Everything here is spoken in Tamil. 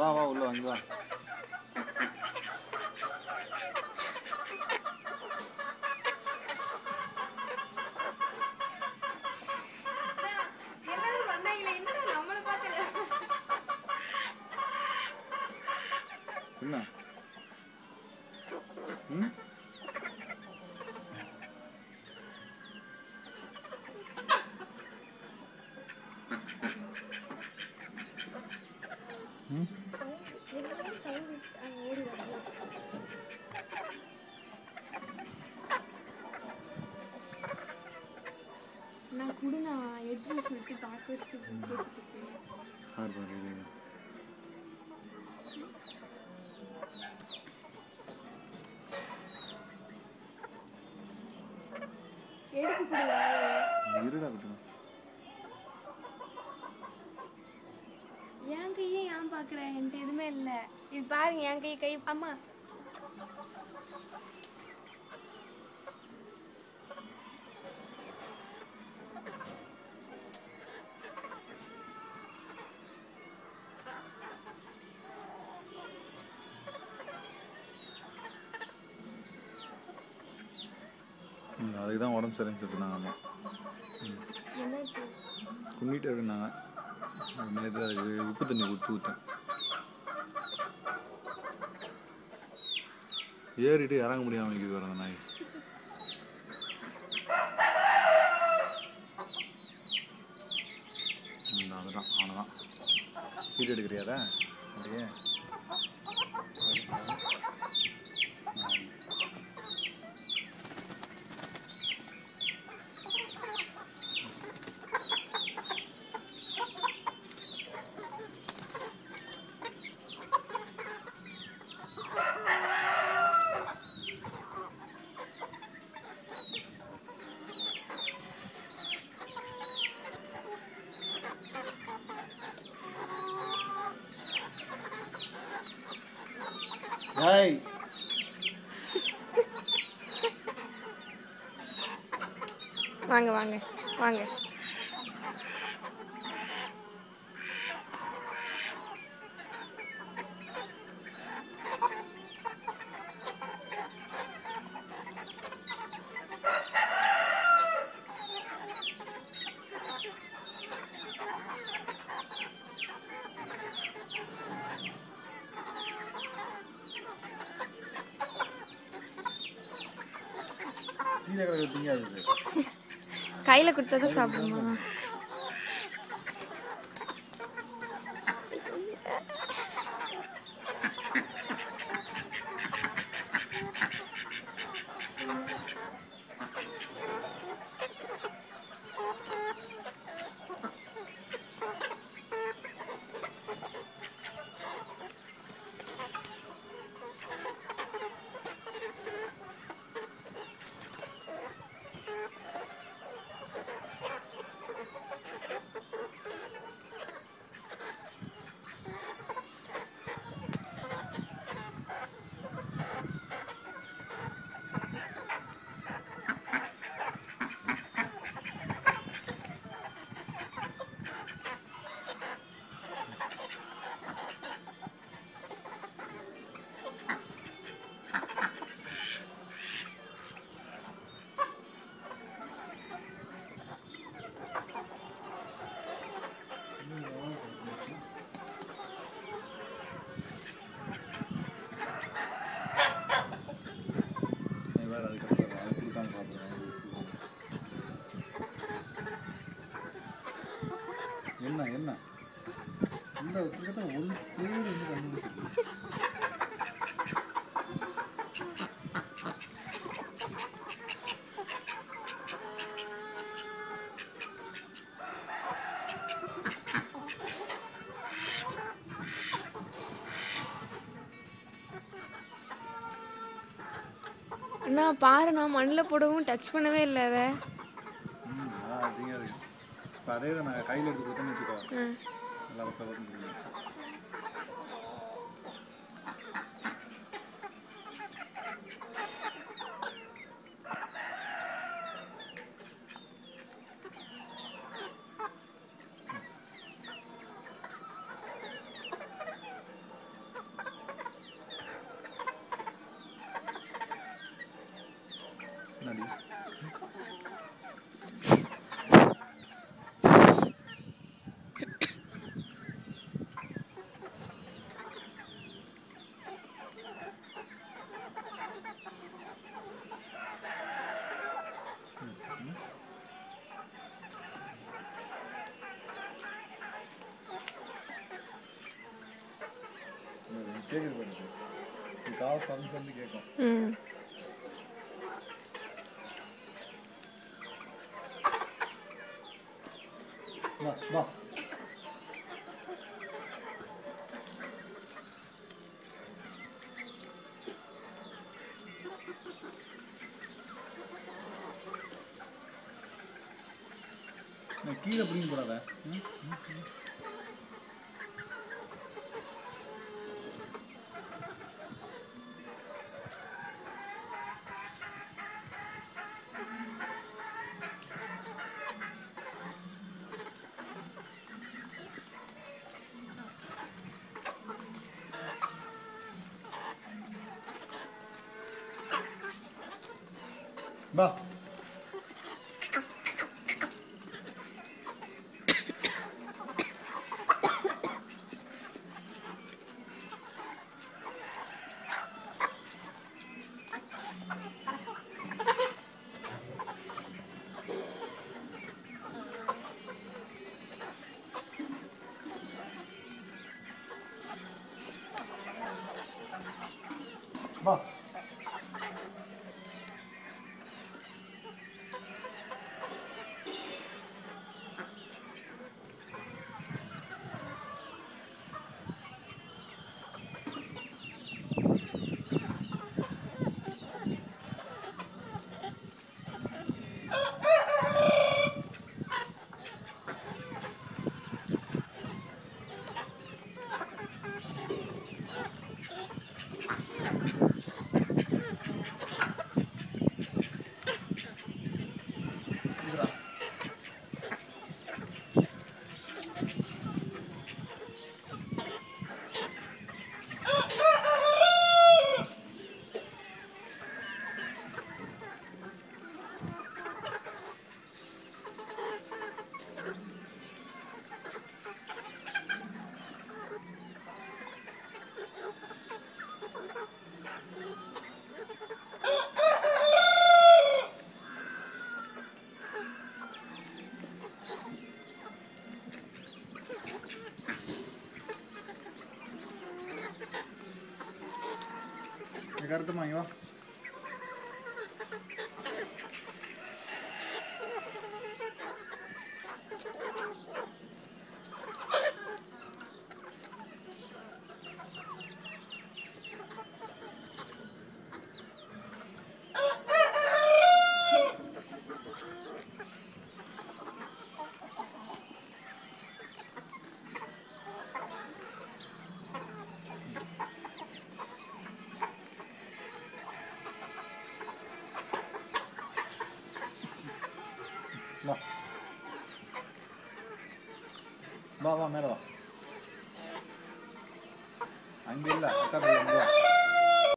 வா வா உள்ள வந்து வா எல்லாரும் வந்தாங்களே என்னடா நம்மள பார்க்கல என்ன ம் ம் சவுண்ட் எல்லாமே சவுண்ட் ஓடி வரல நான் கூட நான் எடுத்துட்டு சொல்லிட்டு பார்க்க வச்சுட்டு பேசிட்டு இருக்கேன் பாரு பாரு இது எடுத்து கொடுங்க இருடா விட்டுருங்க என் கையே ஏன் பார்க்குற என்கிட்ட எதுவுமே இல்லை இது பாருங்க என் கை கை அம்மா ம் அதுக்கு தான் உடம்பு சரின்னு சொல்லிட்டுருந்தாங்க அம்மா என்னாச்சு கும்பிட்டு அப்படின்னாங்க நேற்று அதுக்கு உப்பு தண்ணி கொடுத்து விட்டேன் ஏறிட்டு இறங்க முடியாம நிற்கிது வர அந்த நாய் ம், அதுதான் அவனதான் வீடியோ எடுக்கிறியாடா அப்படியே ஹாய் வாங்க வாங்க வாங்க கீழே கிடக்கு திங்காது கையில கொடுத்தா சாப்பிடுமா வேற அதுக்கப்புறம் அது கொடுக்காம பார்த்துருவேன் என்ன என்ன இந்த வச்சிருக்கத ஒரு தேடி வந்து கண்டுபிடிச்சிருக்கு அண்ணா பாரு நான் மண்ணில் போடவும் டச் பண்ணவே இல்லை அதை ம் அதான் அதிகம் இப்போ அதே தான் நான் கையில் எடுத்து கொடுத்தேன்னு வச்சுக்கோ ஆ. நல்லா பக்கம் பக்கம் பிடிக்கும் நடி கேட்குது பாருங்க நீ கால் சந்து சந்து கேட்கும் ம் வா வா நான் கீழே பிடிங்க போடாத ம், ம், ம். வா வா இதுடா இங்க கருத்துமா இங்க வா வா வா வா மேலே வா அங்கே இல்லை அக்கா அங்கே வா